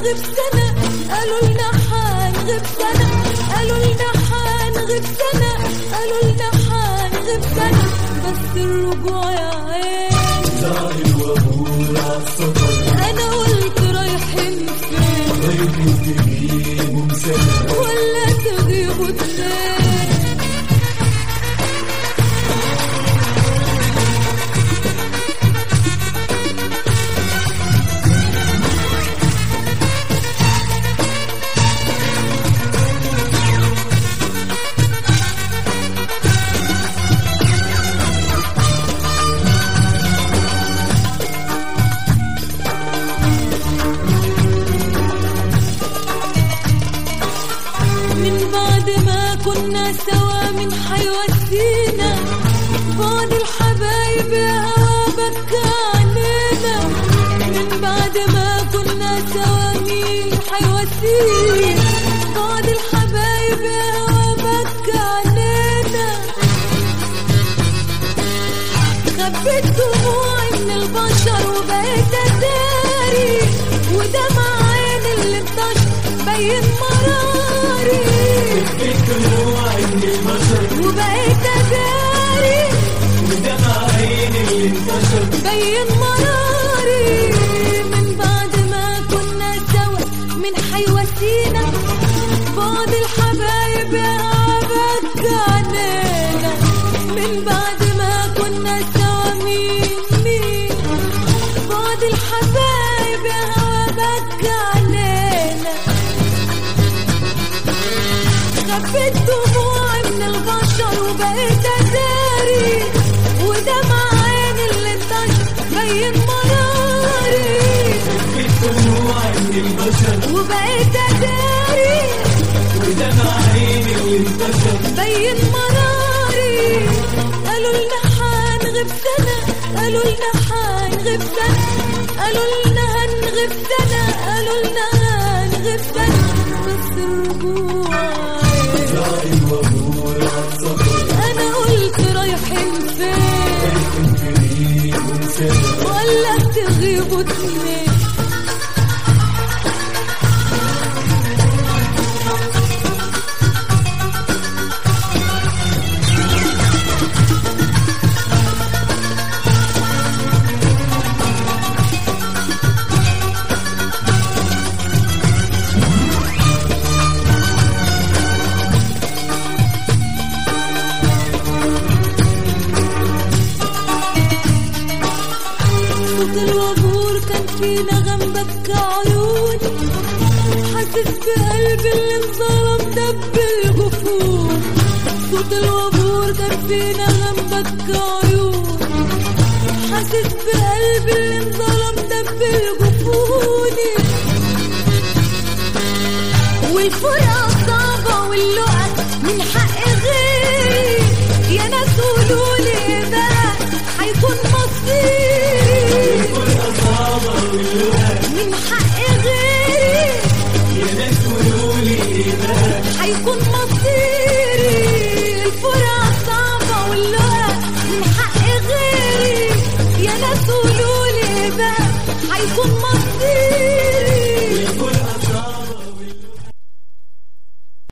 حنغيب سنة قالوا لنا حنغيب سنة قالوا لنا حنغيب سنة قالوا لنا حنغيب سنة بس الرجوع يا عين زعل وابور عالسفر أنا قلت رايحين فين غيبوا تجيبوا سنة ولا تغيبوا اتنين من بعد ما كنا سوا من حيوسينا بعد الحبايب يا هوا بكى علينا من بعد ما كنا سوا مين حيوسينا بعد الحبايب يا هوا بكى علينا خبيت دموعي من البشر وبقيت اداري ودمع عين اللي انتشر بين مراري دموع من البشر وبقيت اداري ودمع عين اللي انتشر بين مراري من بعد ما كنا سوا من حيوسينا بعد الحبايب يا عبك عنينا من بعد ما كنا سوا مين مين بعد الحبايب يا عبك علينا خبيت دموعي من البشر وبقيت اداري ودمع عين اللي انتشر بين مراري دموع من البشر وبقيت اداري ودمع عين اللي انتشر بين مراري قالوا لنا حنغيب سنة قالوا لنا حنغيب سنة قالوا لنا هنغيب سنة قالوا لنا هنغيب سنة بس الرجوع زعل وابور عالسفر انا قلت رايحين فين تجيبوا سنة ولا تغيبوا اتنين صوت الوابور كان في نغم بكى عيوني حاسس بقلبي اللي انظلم دب الجفون صوت الوابور كان في نغم بكى عيوني حاسس بقلبي اللي انظلم دب الجفوني والفرقة صعبة واللقا من حق غيري يا ناس قولولي بقى هيكون مصيري الفرقة صعبة واللغة من حق غيري يا ناس قولولي ايه بقى هيكون مصيري الفرقة صعبة واللقا من حق غيري يا ناس قولولي بقى هيكون مصيري